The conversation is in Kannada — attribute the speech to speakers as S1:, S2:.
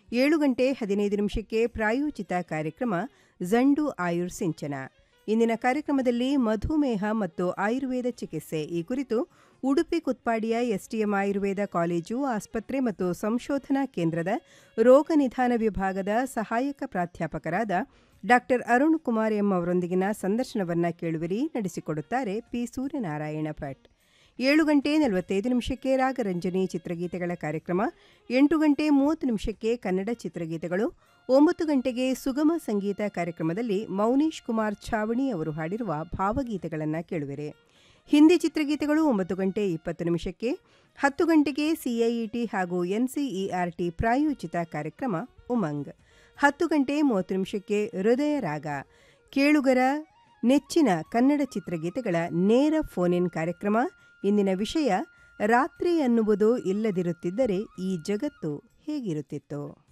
S1: ಏಳು ಗಂಟೆ ಹದಿನೈದು ನಿಮಿಷಕ್ಕೆ ಪ್ರಾಯೋಜಿತ ಕಾರ್ಯಕ್ರಮ ಜಂಡು ಆಯುರ್ ಸಿಂಚನ ಇಂದಿನ ಕಾರ್ಯಕ್ರಮದಲ್ಲಿ ಮಧುಮೇಹ ಮತ್ತು ಆಯುರ್ವೇದ ಚಿಕಿತ್ಸೆ ಈ ಕುರಿತು ಉಡುಪಿ ಕುತ್ಪಾಡಿಯ ಎಸ್ಟಿಎಂ ಆಯುರ್ವೇದ ಕಾಲೇಜು ಆಸ್ಪತ್ರೆ ಮತ್ತು ಸಂಶೋಧನಾ ಕೇಂದ್ರದ ರೋಗ ನಿಧಾನ ವಿಭಾಗದ ಸಹಾಯಕ ಪ್ರಾಧ್ಯಾಪಕರಾದ ಡಾಕ್ಟರ್ ಅರುಣ್ ಕುಮಾರ್ ಎಂ ಅವರೊಂದಿಗಿನ ಸಂದರ್ಶನವನ್ನ ಕೇಳುವಿರಿ ನಡೆಸಿಕೊಡುತ್ತಾರೆ ಪಿ ಸೂರ್ಯನಾರಾಯಣ ಭಟ್ ಏಳು ಗಂಟೆ ನಲವತ್ತೈದು ನಿಮಿಷಕ್ಕೆ ರಾಗರಂಜನಿ ಚಿತ್ರಗೀತೆಗಳ ಕಾರ್ಯಕ್ರಮ ಎಂಟು ಗಂಟೆ ಮೂವತ್ತು ನಿಮಿಷಕ್ಕೆ ಕನ್ನಡ ಚಿತ್ರಗೀತೆಗಳು ಒಂಬತ್ತು ಗಂಟೆಗೆ ಸುಗಮ ಸಂಗೀತ ಕಾರ್ಯಕ್ರಮದಲ್ಲಿ ಮೌನೀಶ್ ಕುಮಾರ್ ಛಾವಣಿ ಅವರು ಹಾಡಿರುವ ಭಾವಗೀತೆಗಳನ್ನು ಕೇಳುವಿರೆ ಹಿಂದಿ ಚಿತ್ರಗೀತೆಗಳು ಒಂಬತ್ತು ಗಂಟೆ ಇಪ್ಪತ್ತು ನಿಮಿಷಕ್ಕೆ ಹತ್ತು ಗಂಟೆಗೆ ಸಿಐಇಟಿ ಹಾಗೂ ಎನ್ಸಿಇಆರ್ಟಿ ಪ್ರಾಯೋಜಿತ ಕಾರ್ಯಕ್ರಮ ಉಮಂಗ್ ಹತ್ತು ಗಂಟೆ ಮೂವತ್ತು ನಿಮಿಷಕ್ಕೆ ಹೃದಯ ರಾಗ ಕೇಳುಗರ ನೆಚ್ಚಿನ ಕನ್ನಡ ಚಿತ್ರಗೀತೆಗಳ ನೇರ ಫೋನ್ ಇನ್ ಕಾರ್ಯಕ್ರಮ ಇಂದಿನ ವಿಷಯ ರಾತ್ರಿ ಅನ್ನುವುದು ಇಲ್ಲದಿರುತ್ತಿದ್ದರೆ ಈ ಜಗತ್ತು ಹೇಗಿರುತ್ತಿತ್ತು